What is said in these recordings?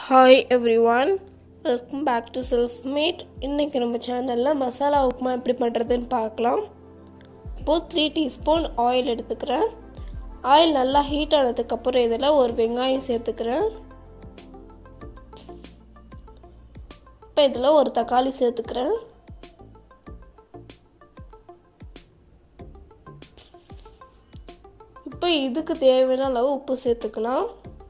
hi everyone welcome back to self made இன்றைக்கி நம்ம சேனலில் மசாலா உப்புமா எப்படி பண்ணுறதுன்னு பார்க்கலாம் இப்போது த்ரீ டீஸ்பூன் ஆயில் எடுத்துக்கிறேன் ஆயில் நல்லா ஹீட் ஆனதுக்கப்புறம் இதில் ஒரு வெங்காயம் சேர்த்துக்கிறேன் இப்போ இதில் ஒரு தக்காளி சேர்த்துக்கிறேன் இப்போ இதுக்கு தேவையான அளவு உப்பு சேர்த்துக்கலாம்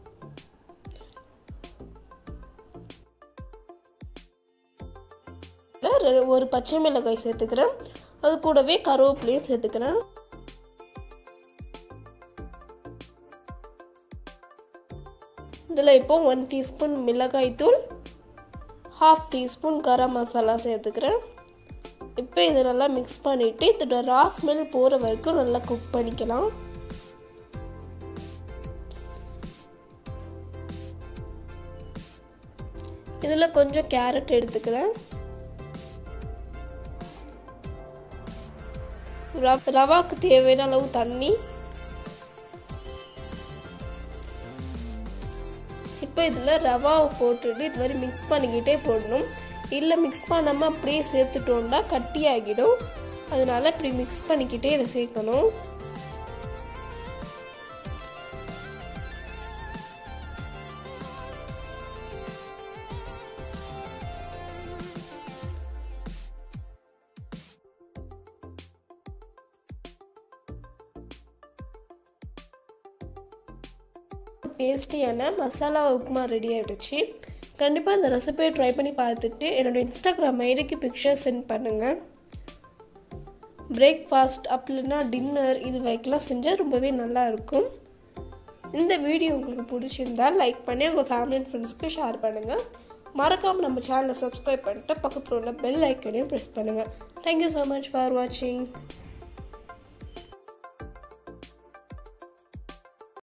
ஒரு பச்சை மிளகாய் சேர்த்துக்கிறேன் அது கூடவே கருவேப்பிலையும் சேர்த்துக்கிறேன் இதில் இப்போ ஒன் டீஸ்பூன் மிளகாய் தூள் ஹாஃப் டீஸ்பூன் கரம் மசாலா சேர்த்துக்கிறேன் இப்போ இதை நல்லா மிக்ஸ் பண்ணிவிட்டு இதோட ரா ஸ்மெல் போகிற வரைக்கும் நல்லா குக் பண்ணிக்கலாம் இதில் கொஞ்சம் கேரட் எடுத்துக்கிறேன் ரவாக்கு தேவையான அளவு தண்ணி இப்போ இதில் ரவாவை போட்டுட்டு இது மாதிரி மிக்ஸ் பண்ணிக்கிட்டே போடணும் இல்லை மிக்ஸ் பண்ணாமல் அப்படியே சேர்த்துட்டோம்னா கட்டி ஆகிடும் அதனால் இப்படி மிக்ஸ் பண்ணிக்கிட்டே இதை சேர்க்கணும் டேஸ்டியான மசாலா உப்புமா ரெடி ஆகிடுச்சு கண்டிப்பாக இந்த ரெசிபியை ட்ரை பண்ணி பார்த்துட்டு என்னோடய இன்ஸ்டாகிராம் ஐடிக்கு பிக்சர் சென்ட் பண்ணுங்கள் பிரேக்ஃபாஸ்ட் அப்படின்னா டின்னர் இது வரைக்கெலாம் செஞ்சால் ரொம்பவே நல்லா இருக்கும் இந்த வீடியோ உங்களுக்கு பிடிச்சிருந்தால் லைக் பண்ணி உங்கள் ஃபேமிலி அண்ட் ஃப்ரெண்ட்ஸ்க்கு ஷேர் பண்ணுங்கள் மறக்காமல் நம்ம சேனலை சப்ஸ்கிரைப் பண்ணிட்டு பக்கத்தில் உள்ள பெல் ஐக்கனையும் ப்ரெஸ் பண்ணுங்கள் தேங்க்யூ ஸோ மச் ஃபார் வாட்சிங்